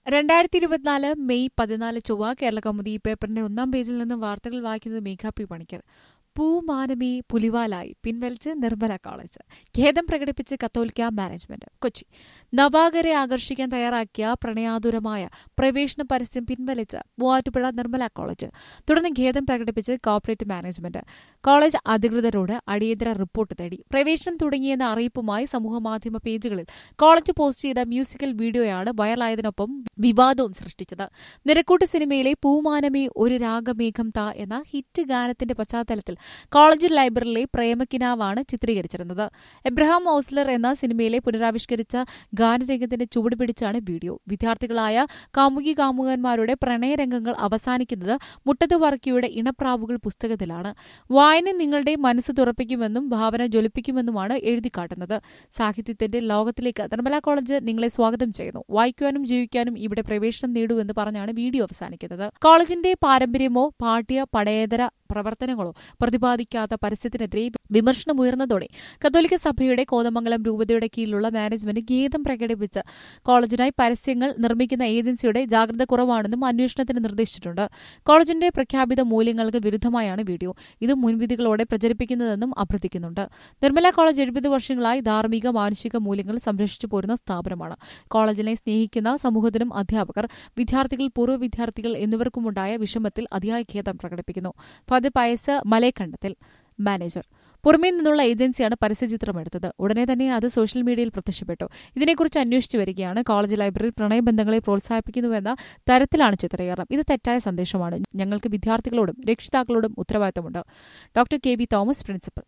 രണ്ടായിരത്തി ഇരുപത്തിനാല് മെയ് പതിനാല് ചൊവ്വ കേരള കൗമുദി പേപ്പറിന്റെ ഒന്നാം പേജിൽ നിന്ന് വാർത്തകൾ വായിക്കുന്നത് മേഘാ പി പണിക്കർ പൂമാനമി പുലിവാലായി പിൻവലിച്ച് നിർമ്മല കോളേജ് ഖേദം പ്രകടിപ്പിച്ച് കത്തോലിക്ക മാനേജ്മെന്റ് കൊച്ചി നവാഗരെ ആകർഷിക്കാൻ തയ്യാറാക്കിയ പ്രണയാതുരമായ പ്രവേശന പരസ്യം പിൻവലിച്ച് മൂവാറ്റുപുഴ നിർമ്മല കോളേജ് തുടർന്ന് ഖേദം പ്രകടിപ്പിച്ച് കോർപ്പറേറ്റ് മാനേജ്മെന്റ് കോളേജ് അധികൃതരോട് അടിയന്തര റിപ്പോർട്ട് തേടി പ്രവേശനം തുടങ്ങിയെന്ന അറിയിപ്പുമായി സമൂഹമാധ്യമ പേജുകളിൽ കോളേജ് പോസ്റ്റ് ചെയ്ത മ്യൂസിക്കൽ വീഡിയോയാണ് വൈറലായതിനൊപ്പം വിവാദവും സൃഷ്ടിച്ചത് നിരക്കൂട്ട് സിനിമയിലെ പൂമാനമേ ഒരു രാഗമേഘം താ എന്ന ഹിറ്റ് ഗാനത്തിന്റെ പശ്ചാത്തലത്തിൽ കോളേജ് ലൈബ്രറിയിലെ പ്രേമക്കിനാവാണ് ചിത്രീകരിച്ചിരുന്നത് എബ്രഹാം ഓസ്ലർ എന്ന സിനിമയിലെ പുനരാവിഷ്കരിച്ച ഗാനരംഗത്തിന്റെ ചുവട് പിടിച്ചാണ് വീഡിയോ വിദ്യാർത്ഥികളായ കാമുകി കാമുകന്മാരുടെ പ്രണയരംഗങ്ങൾ അവസാനിക്കുന്നത് മുട്ടത്ത് വർക്കിയുടെ ഇണപ്രാവുകൾ പുസ്തകത്തിലാണ് വായന നിങ്ങളുടെ മനസ്സ് തുറപ്പിക്കുമെന്നും ഭാവന ജ്വലിപ്പിക്കുമെന്നുമാണ് എഴുതിക്കാട്ടുന്നത് സാഹിത്യത്തിന്റെ ലോകത്തിലേക്ക് നിർമ്മല കോളേജ് നിങ്ങളെ സ്വാഗതം ചെയ്യുന്നു വായിക്കുവാനും ജീവിക്കാനും ഇവിടെ പ്രവേശനം നേടൂ എന്ന് പറഞ്ഞാണ് വീഡിയോ അവസാനിക്കുന്നത് കോളേജിന്റെ പാരമ്പര്യമോ പാഠ്യ പടയേതര പ്രവർത്തനങ്ങളോ പ്രതിപാദിക്കാത്ത പരസ്യത്തിനെതിരെ വിമർശനമുയർന്നതോടെ കത്തോലിക്ക സഭയുടെ കോതമംഗലം രൂപതയുടെ കീഴിലുള്ള മാനേജ്മെന്റ് ഖേദം പ്രകടിപ്പിച്ച് കോളേജിനായി പരസ്യങ്ങൾ നിർമ്മിക്കുന്ന ഏജൻസിയുടെ ജാഗ്രത കുറവാണെന്നും അന്വേഷണത്തിന് നിർദ്ദേശിച്ചിട്ടുണ്ട് കോളേജിന്റെ പ്രഖ്യാപിത മൂല്യങ്ങൾക്ക് വിരുദ്ധമായാണ് വീഡിയോ ഇത് മുൻവിധികളോടെ പ്രചരിപ്പിക്കുന്നതെന്നും അഭ്യർത്ഥിക്കുന്നുണ്ട് നിർമ്മല കോളേജ് എഴുപത് വർഷങ്ങളായി ധാർമ്മിക മാനുഷിക മൂല്യങ്ങൾ സംരക്ഷിച്ചു പോരുന്ന സ്ഥാപനമാണ് കോളേജിനെ സ്നേഹിക്കുന്ന സമൂഹത്തിനും അധ്യാപകർ വിദ്യാർത്ഥികൾ പൂർവ്വ വിദ്യാർത്ഥികൾ എന്നിവർക്കുമുണ്ടായ വിഷമത്തിൽ അതിയായ ഖേദം പ്രകടിപ്പിക്കുന്നു ഫാദർ പയസ് മലയക്കണ്ടത്തിൽ മാനേജർ പുറമേ നിന്നുള്ള ഏജൻസിയാണ് പരസ്യചിത്രം എടുത്തത് ഉടനെ തന്നെ അത് സോഷ്യൽ മീഡിയയിൽ പ്രത്യക്ഷപ്പെട്ടു ഇതിനെക്കുറിച്ച് അന്വേഷിച്ചു വരികയാണ് കോളേജ് ലൈബ്രറി പ്രണയബന്ധങ്ങളെ പ്രോത്സാഹിപ്പിക്കുന്നുവെന്ന തരത്തിലാണ് ചിത്രീകരണം ഇത് തെറ്റായ സന്ദേശമാണ് ഞങ്ങൾക്ക് വിദ്യാർത്ഥികളോടും രക്ഷിതാക്കളോടും ഉത്തരവാദിത്തമുണ്ട് doctor K B Thomas principal